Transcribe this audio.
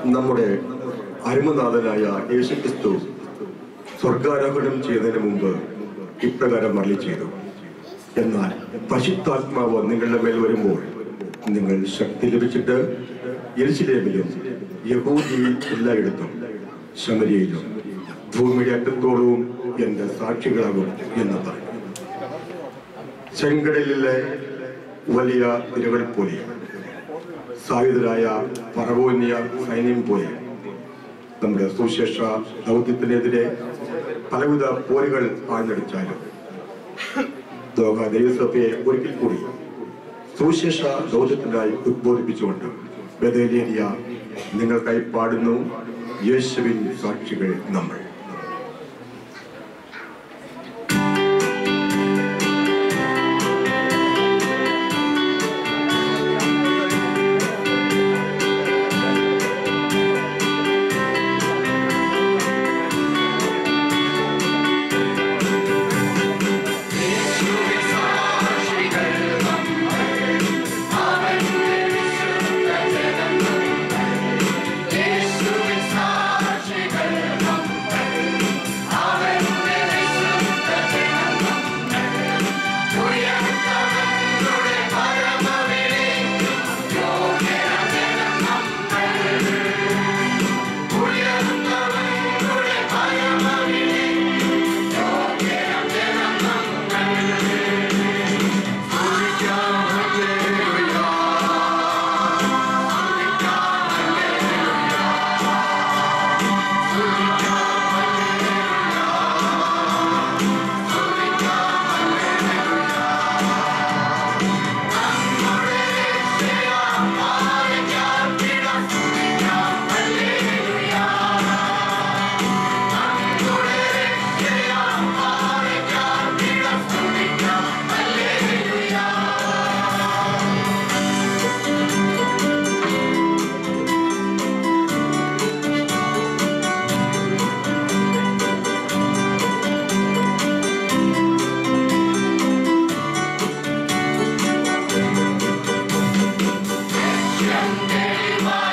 നമ്മുടെ അരുമനാഥനായ യേശുക്രിസ്തു സ്വർഗാരോഹണം ചെയ്യുന്നതിന് മുമ്പ് ഇപ്രകാരം മറളി ചെയ്തു എന്നാൽ പരിശുദ്ധാത്മാവ് നിങ്ങളുടെ മേൽ വരുമ്പോൾ നിങ്ങൾ ശക്തി ലഭിച്ചിട്ട് യെരുശലേമിലും യഹൂദിയിൽ എല്ലായിടത്തും ശമരിയയിലും ഭൂമിയുടെ അറ്റത്തോളവും എന്റെ സാക്ഷികളാകും എന്ന് പറഞ്ഞു ചെങ്കടലിലെ വലിയ തിരകൾ പോലെ സായുധരായ പറവോന്യ സൈന്യം പോലെ നമ്മുടെ സുശേഷ ദൗത്യത്തിനെതിരെ പലവിധ പോരുകൾ ആഞ്ഞടിച്ചാലും ലോക ദൈവസഭയെ ഒരിക്കൽ കൂടി സുശേഷ ദൗത്യത്തിനായി ഉദ്ബോധിപ്പിച്ചുകൊണ്ട് ബദേലേരിയ നിങ്ങൾക്കായി പാടുന്നു യേശുവിൻ സാക്ഷികൾ നമ്മൾ Yandere